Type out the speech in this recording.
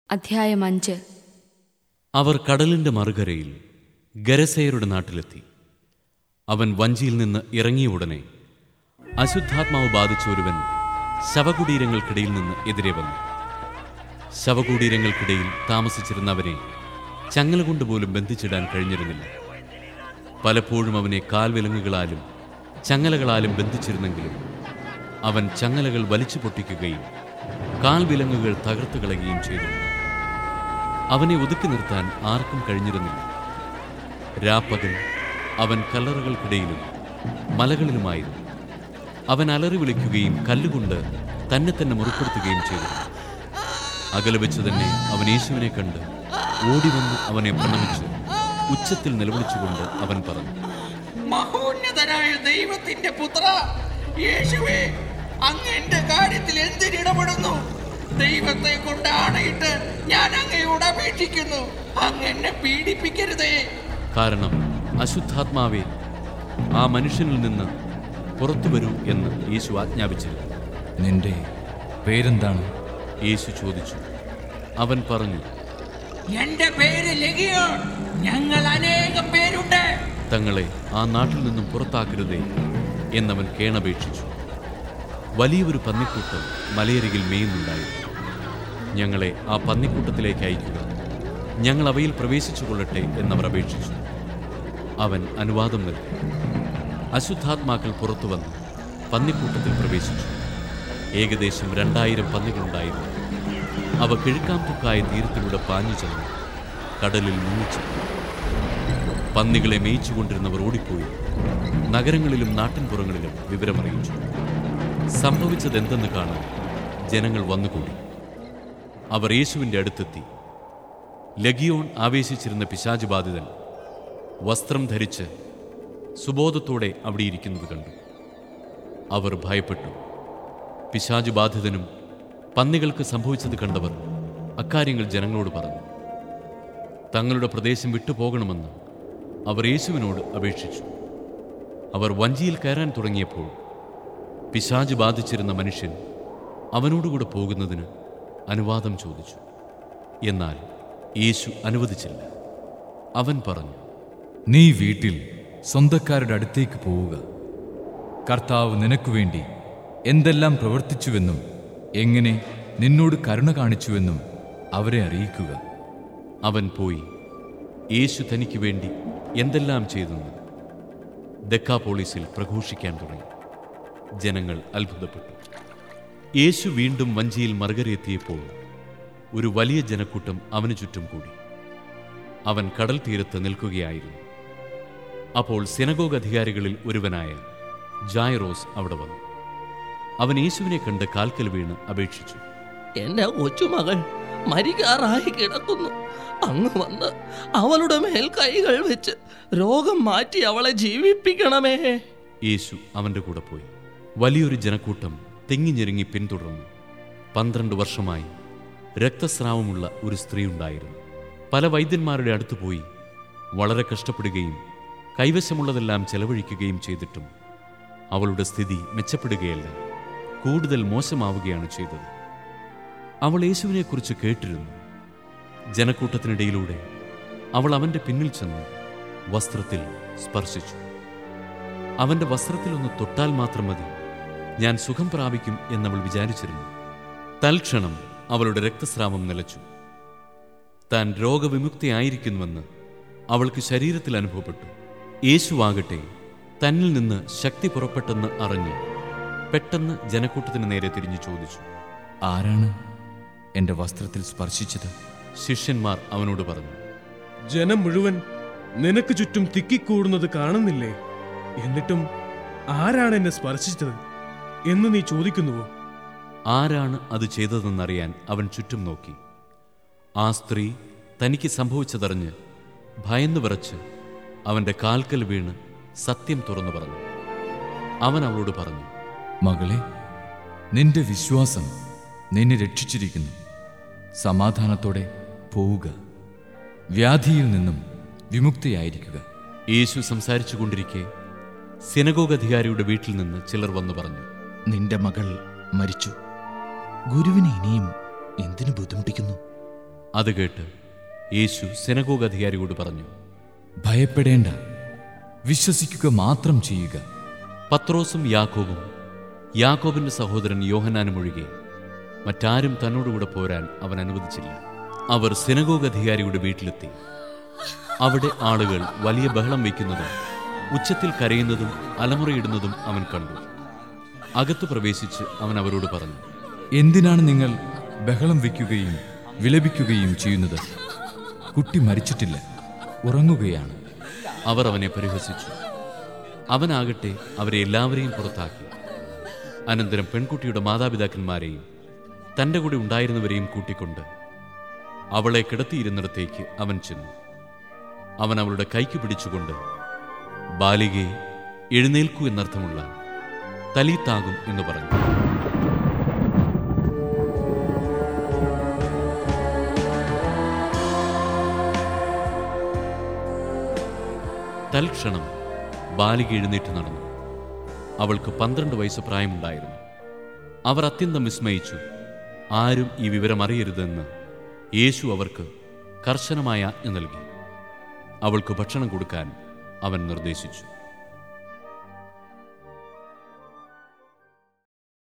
അധ്യായം അഞ്ച് അവർ കടലിന്റെ മറുകരയിൽ ഗരസേയരുടെ നാട്ടിലെത്തി അവൻ വഞ്ചിയിൽ നിന്ന് ഇറങ്ങിയ ഉടനെ അശുദ്ധാത്മാവ് ബാധിച്ച ഒരുവൻ ശവകുടീരങ്ങൾക്കിടയിൽ നിന്ന് എതിരെ വന്നു ശവകുടീരങ്ങൾക്കിടയിൽ താമസിച്ചിരുന്നവനെ ചങ്ങല കൊണ്ടുപോലും ബന്ധിച്ചിടാൻ കഴിഞ്ഞിരുന്നില്ല പലപ്പോഴും അവനെ കാൽവിലങ്ങുകളാലും ചങ്ങലകളാലും ബന്ധിച്ചിരുന്നെങ്കിലും അവൻ ചങ്ങലകൾ വലിച്ചു പൊട്ടിക്കുകയും കാൽവിലങ്ങുകൾ തകർത്തു കളയുകയും ചെയ്തു അവനെ ഒതുക്കി നിർത്താൻ ആർക്കും കഴിഞ്ഞിരുന്നില്ല രാപ്പകൽ അവൻ കല്ലറകൾക്കിടയിലും മലകളിലുമായിരുന്നു അവൻ അലറി വിളിക്കുകയും കല്ലുകൊണ്ട് തന്നെ തന്നെ മുറിപ്പെടുത്തുകയും ചെയ്തു അകലെ വെച്ച് തന്നെ അവൻ യേശുവിനെ കണ്ട് ഓടിവന്ന് അവനെ പ്രണമിച്ച് ഉച്ചത്തിൽ നിലവിളിച്ചുകൊണ്ട് അവൻ പറഞ്ഞു മഹോന്നതനായ ദൈവത്തിന്റെ പുത്ര യേശുവേ അങ്ങ് എന്റെ കാര്യത്തിൽ എന്തിനിടപെടുന്നു ദൈവത്തെ കൊണ്ട് ആണയിട്ട് ഞാൻ അങ്ങയോട് അപേക്ഷിക്കുന്നു അങ്ങ് എന്നെ പീഡിപ്പിക്കരുതേ കാരണം അശുദ്ധാത്മാവെ ആ മനുഷ്യനിൽ നിന്ന് പുറത്തു വരൂ എന്ന് യേശു ആജ്ഞാപിച്ചില്ല നിന്റെ പേരെന്താണ് യേശു ചോദിച്ചു അവൻ പറഞ്ഞു എന്റെ പേര് ലഗിയോൺ ഞങ്ങൾ അനേകം പേരുണ്ട് തങ്ങളെ ആ നാട്ടിൽ നിന്നും പുറത്താക്കരുതേ എന്നവൻ കേണപേക്ഷിച്ചു വലിയൊരു പന്നിക്കൂട്ടം മലയരികിൽ മേയുന്നുണ്ടായിരുന്നു ഞങ്ങളെ ആ പന്നിക്കൂട്ടത്തിലേക്ക് അയക്കുക ഞങ്ങൾ അവയിൽ പ്രവേശിച്ചു കൊള്ളട്ടെ എന്നവർ അപേക്ഷിച്ചു അവൻ അനുവാദം നൽകി അശുദ്ധാത്മാക്കൾ പുറത്തു വന്ന് പന്നിക്കൂട്ടത്തിൽ പ്രവേശിച്ചു ഏകദേശം രണ്ടായിരം പന്നികളുണ്ടായിരുന്നു അവ കിഴക്കാംതുക്കായ തീരത്തിലൂടെ പാഞ്ഞു ചെന്നു കടലിൽ മുങ്ങിച്ചെന്നു പന്നികളെ മേയിച്ചുകൊണ്ടിരുന്നവർ ഓടിപ്പോയി നഗരങ്ങളിലും നാട്ടിൻപുറങ്ങളിലും വിവരമറിയിച്ചു സംഭവിച്ചതെന്തെന്ന് കാണാൻ ജനങ്ങൾ വന്നുകൂടി അവർ യേശുവിൻ്റെ അടുത്തെത്തി ലഗിയോൺ ആവേശിച്ചിരുന്ന പിശാച് ബാധിതൻ വസ്ത്രം ധരിച്ച് സുബോധത്തോടെ അവിടെ ഇരിക്കുന്നത് കണ്ടു അവർ ഭയപ്പെട്ടു പിശാച് ബാധിതനും പന്നികൾക്ക് സംഭവിച്ചത് കണ്ടവർ അക്കാര്യങ്ങൾ ജനങ്ങളോട് പറഞ്ഞു തങ്ങളുടെ പ്രദേശം വിട്ടുപോകണമെന്ന് അവർ യേശുവിനോട് അപേക്ഷിച്ചു അവർ വഞ്ചിയിൽ കയറാൻ തുടങ്ങിയപ്പോൾ പിശാജ് ബാധിച്ചിരുന്ന മനുഷ്യൻ അവനോടുകൂടെ പോകുന്നതിന് അനുവാദം ചോദിച്ചു എന്നാൽ യേശു അനുവദിച്ചില്ല അവൻ പറഞ്ഞു നീ വീട്ടിൽ സ്വന്തക്കാരുടെ അടുത്തേക്ക് പോവുക കർത്താവ് നിനക്കു വേണ്ടി എന്തെല്ലാം പ്രവർത്തിച്ചുവെന്നും എങ്ങനെ നിന്നോട് കരുണ കാണിച്ചുവെന്നും അവരെ അറിയിക്കുക അവൻ പോയി യേശു തനിക്ക് വേണ്ടി എന്തെല്ലാം ചെയ്തെന്ന് ദക്കാപോളിസിൽ പ്രഘോഷിക്കാൻ തുടങ്ങി ജനങ്ങൾ അത്ഭുതപ്പെട്ടു യേശു വീണ്ടും വഞ്ചിയിൽ മറുകരയെത്തിയപ്പോൾ ഒരു വലിയ ജനക്കൂട്ടം അവന് ചുറ്റും കൂടി അവൻ കടൽ തീരത്ത് നിൽക്കുകയായിരുന്നു അപ്പോൾ സിനഗോഗ് അധികാരികളിൽ ഒരുവനായ ജായറോസ് അവിടെ വന്നു അവൻ യേശുവിനെ കണ്ട് കാൽക്കൽ വീണ് അപേക്ഷിച്ചു എന്റെ കൊച്ചുമകൾ മരിക്കാറായി കിടക്കുന്നു അങ്ങ് വന്ന് അവളുടെ മേൽ കൈകൾ വെച്ച് രോഗം മാറ്റി അവളെ ജീവിപ്പിക്കണമേ യേശു അവന്റെ കൂടെ പോയി വലിയൊരു ജനക്കൂട്ടം തെങ്ങിഞ്ഞെരുങ്ങി പിന്തുടർന്നു പന്ത്രണ്ട് വർഷമായി രക്തസ്രാവമുള്ള ഒരു സ്ത്രീ ഉണ്ടായിരുന്നു പല വൈദ്യന്മാരുടെ അടുത്ത് പോയി വളരെ കഷ്ടപ്പെടുകയും കൈവശമുള്ളതെല്ലാം ചെലവഴിക്കുകയും ചെയ്തിട്ടും അവളുടെ സ്ഥിതി മെച്ചപ്പെടുകയല്ല കൂടുതൽ മോശമാവുകയാണ് ചെയ്തത് അവൾ യേശുവിനെക്കുറിച്ച് കേട്ടിരുന്നു ജനക്കൂട്ടത്തിനിടയിലൂടെ അവൾ അവന്റെ പിന്നിൽ ചെന്ന് വസ്ത്രത്തിൽ സ്പർശിച്ചു അവന്റെ വസ്ത്രത്തിൽ ഒന്ന് തൊട്ടാൽ മാത്രം മതി ഞാൻ സുഖം പ്രാപിക്കും എന്നവൾ വിചാരിച്ചിരുന്നു തൽക്ഷണം അവളുടെ രക്തസ്രാവം നിലച്ചു താൻ രോഗവിമുക്തിയായിരിക്കുന്നുവെന്ന് അവൾക്ക് ശരീരത്തിൽ അനുഭവപ്പെട്ടു യേശുവാകട്ടെ തന്നിൽ നിന്ന് ശക്തി പുറപ്പെട്ടെന്ന് അറിഞ്ഞ് പെട്ടെന്ന് ജനക്കൂട്ടത്തിന് നേരെ തിരിഞ്ഞു ചോദിച്ചു ആരാണ് എൻ്റെ വസ്ത്രത്തിൽ സ്പർശിച്ചത് ശിഷ്യന്മാർ അവനോട് പറഞ്ഞു ജനം മുഴുവൻ നിനക്ക് ചുറ്റും തിക്കിക്കൂടുന്നത് കാണുന്നില്ലേ എന്നിട്ടും ആരാണ് എന്നെ സ്പർശിച്ചത് എന്ന് നീ ചോദിക്കുന്നുവോ ആരാണ് അത് ചെയ്തതെന്നറിയാൻ അവൻ ചുറ്റും നോക്കി ആ സ്ത്രീ തനിക്ക് സംഭവിച്ചതറിഞ്ഞ് ഭയന്നു വിറച്ച് അവന്റെ കാൽക്കൽ വീണ് സത്യം തുറന്നു പറഞ്ഞു അവൻ അവളോട് പറഞ്ഞു മകളെ നിന്റെ വിശ്വാസം നിന്നെ രക്ഷിച്ചിരിക്കുന്നു സമാധാനത്തോടെ പോവുക വ്യാധിയിൽ നിന്നും വിമുക്തിയായിരിക്കുക യേശു സംസാരിച്ചു കൊണ്ടിരിക്കെ സിനഗോഗ് അധികാരിയുടെ വീട്ടിൽ നിന്ന് ചിലർ വന്നു പറഞ്ഞു നിന്റെ മകൾ മരിച്ചു ഗുരുവിനെ ഇനിയും എന്തിനു ബുദ്ധിമുട്ടിക്കുന്നു അത് കേട്ട് യേശു സെനഗോഗ് അധികാരിയോട് പറഞ്ഞു ഭയപ്പെടേണ്ട വിശ്വസിക്കുക മാത്രം ചെയ്യുക പത്രോസും യാക്കോബും യാക്കോബിന്റെ സഹോദരൻ യോഹനാനും ഒഴികെ മറ്റാരും തന്നോടുകൂടെ പോരാൻ അവൻ അനുവദിച്ചില്ല അവർ സിനഗോഗ് അധികാരിയുടെ വീട്ടിലെത്തി അവിടെ ആളുകൾ വലിയ ബഹളം വയ്ക്കുന്നതും ഉച്ചത്തിൽ കരയുന്നതും അലമുറയിടുന്നതും അവൻ കണ്ടു അകത്ത് പ്രവേശിച്ച് അവൻ അവരോട് പറഞ്ഞു എന്തിനാണ് നിങ്ങൾ ബഹളം വയ്ക്കുകയും വിലപിക്കുകയും ചെയ്യുന്നത് കുട്ടി മരിച്ചിട്ടില്ല ഉറങ്ങുകയാണ് അവർ അവനെ പരിഹസിച്ചു അവനാകട്ടെ അവരെ എല്ലാവരെയും പുറത്താക്കി അനന്തരം പെൺകുട്ടിയുടെ മാതാപിതാക്കന്മാരെയും തൻ്റെ കൂടെ ഉണ്ടായിരുന്നവരെയും കൂട്ടിക്കൊണ്ട് അവളെ കിടത്തിയിരുന്നിടത്തേക്ക് അവൻ ചെന്നു അവൻ അവളുടെ കൈക്ക് പിടിച്ചുകൊണ്ട് ബാലികയെ എഴുന്നേൽക്കൂ എന്നർത്ഥമുള്ള തലീത്താകും എന്ന് പറഞ്ഞു തൽക്ഷണം ബാലിക എഴുന്നേറ്റ് നടന്നു അവൾക്ക് പന്ത്രണ്ട് വയസ്സ് പ്രായമുണ്ടായിരുന്നു അവർ അത്യന്തം വിസ്മയിച്ചു ആരും ഈ വിവരം അറിയരുതെന്ന് യേശു അവർക്ക് കർശനമായ ആജ്ഞ നൽകി അവൾക്ക് ഭക്ഷണം കൊടുക്കാൻ അവൻ നിർദ്ദേശിച്ചു